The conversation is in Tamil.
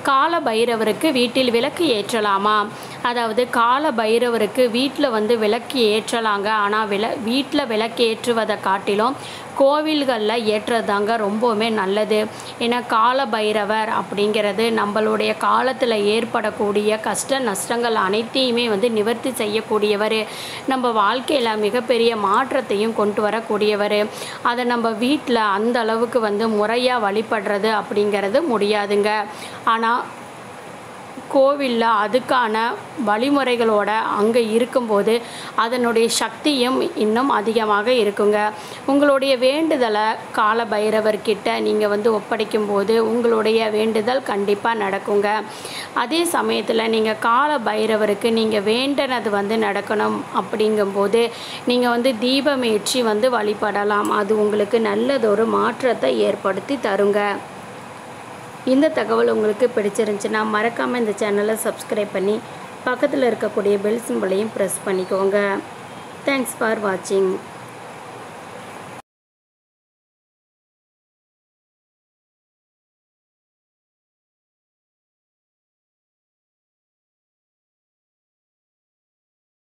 கால பைரவருக்கு வீட்டில் விளக்கு ஏற்றலாமா அதாவது கால பைரவருக்கு வீட்டில் வந்து விளக்கு ஏற்றலாங்க ஆனால் விள வீட்டில் விளக்கு ஏற்றுவதை காட்டிலும் கோவில்களில் ஏற்றுறதாங்க ரொம்பவுமே நல்லது ஏன்னா கால பைரவர் அப்படிங்கிறது நம்மளுடைய காலத்தில் ஏற்படக்கூடிய கஷ்ட நஷ்டங்கள் அனைத்தையுமே வந்து நிவர்த்தி செய்யக்கூடியவர் நம்ம வாழ்க்கையில் மிகப்பெரிய மாற்றத்தையும் கொண்டு வரக்கூடியவர் அதை நம்ம வீட்டில் அந்த அளவுக்கு வந்து முறையாக வழிபடுறது அப்படிங்கிறது முடியாதுங்க ஆனால் கோவிலில் அதுக்கான வழிமுறைகளோட அங்கே இருக்கும்போது அதனுடைய சக்தியும் இன்னும் அதிகமாக இருக்குங்க உங்களுடைய வேண்டுதலை கால பைரவர்கிட்ட நீங்கள் வந்து ஒப்படைக்கும் போது உங்களுடைய வேண்டுதல் கண்டிப்பாக நடக்குங்க அதே சமயத்தில் நீங்கள் கால பைரவருக்கு நீங்கள் வேண்டினது வந்து நடக்கணும் அப்படிங்கும்போது நீங்கள் வந்து தீபமேற்றி வந்து வழிபடலாம் அது உங்களுக்கு நல்லதொரு மாற்றத்தை ஏற்படுத்தி தருங்க இந்த தகவல் உங்களுக்கு பிடிச்சிருந்துச்சுன்னா மறக்காமல் இந்த சேனலை சப்ஸ்கிரைப் பண்ணி பக்கத்தில் இருக்கக்கூடிய பெல் சிம்பிளையும் ப்ரெஸ் பண்ணிக்கோங்க தேங்க்ஸ் ஃபார் வாட்சிங்